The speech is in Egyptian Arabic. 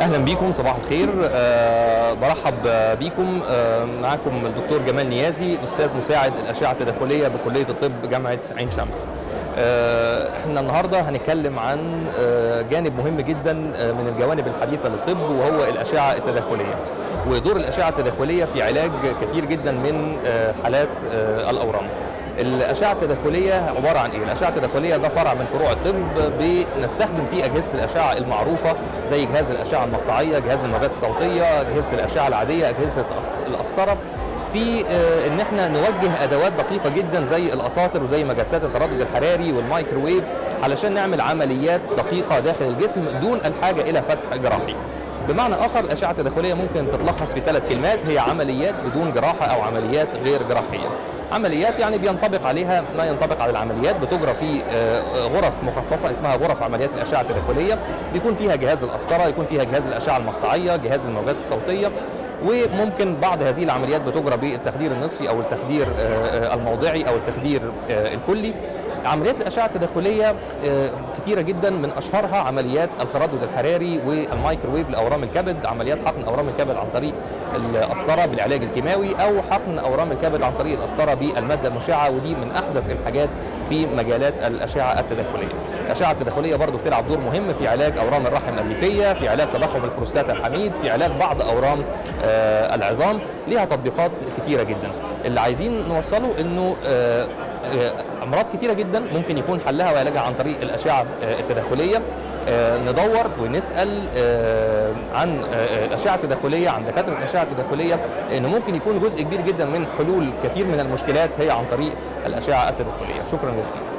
اهلا بيكم صباح الخير أه برحب بيكم أه معاكم الدكتور جمال نيازي استاذ مساعد الاشعه التداخليه بكليه الطب جامعه عين شمس أه احنا النهارده هنتكلم عن أه جانب مهم جدا من الجوانب الحديثه للطب وهو الاشعه التداخليه ودور الاشعه التداخليه في علاج كثير جدا من أه حالات أه الاورام الاشعه التداخليه عباره عن ايه الاشعه التداخليه ده فرع من فروع الطب بنستخدم فيه اجهزه الاشعه المعروفه زي جهاز الاشعه المقطعيه جهاز الموجات الصوتيه اجهزه الاشعه العاديه اجهزه القسطره في ان احنا نوجه ادوات دقيقه جدا زي الاساطر وزي مجسات التردد الحراري والمايكروويف علشان نعمل عمليات دقيقه داخل الجسم دون الحاجه الى فتح جراحي بمعنى اخر الاشعه التداخليه ممكن تتلخص في ثلاث كلمات هي عمليات بدون جراحه او عمليات غير جراحيه عمليات يعني بينطبق عليها ما ينطبق على العمليات بتجرى في غرف مخصصه اسمها غرف عمليات الاشعه التداخليه بيكون فيها جهاز القسطره يكون فيها جهاز الاشعه المقطعيه جهاز الموجات الصوتيه وممكن بعض هذه العمليات بتجرى بالتخدير النصفي او التخدير الموضعي او التخدير الكلي عمليات الاشعه التداخليه كثيره جدا من اشهرها عمليات التردد الحراري والمايكروويف لاورام الكبد عمليات حقن اورام الكبد عن طريق القسطره بالعلاج الكيماوي او حقن اورام الكبد عن طريق القسطره بالماده المشعه ودي من احدث الحاجات في مجالات الاشعه التداخليه الاشعه التداخليه برضو بتلعب دور مهم في علاج اورام الرحم الليفيه في علاج تضخم البروستاتا الحميد في علاج بعض اورام العظام ليها تطبيقات كثيره جدا اللي عايزين نوصله انه امراض كثيره جدا ممكن يكون حلها وعلاجها عن طريق الاشعه التداخليه ندور ونسال عن الاشعه التداخليه عن دكاتره الاشعه التداخليه لانه ممكن يكون جزء كبير جدا من حلول كثير من المشكلات هي عن طريق الاشعه التداخليه شكرا جزيلا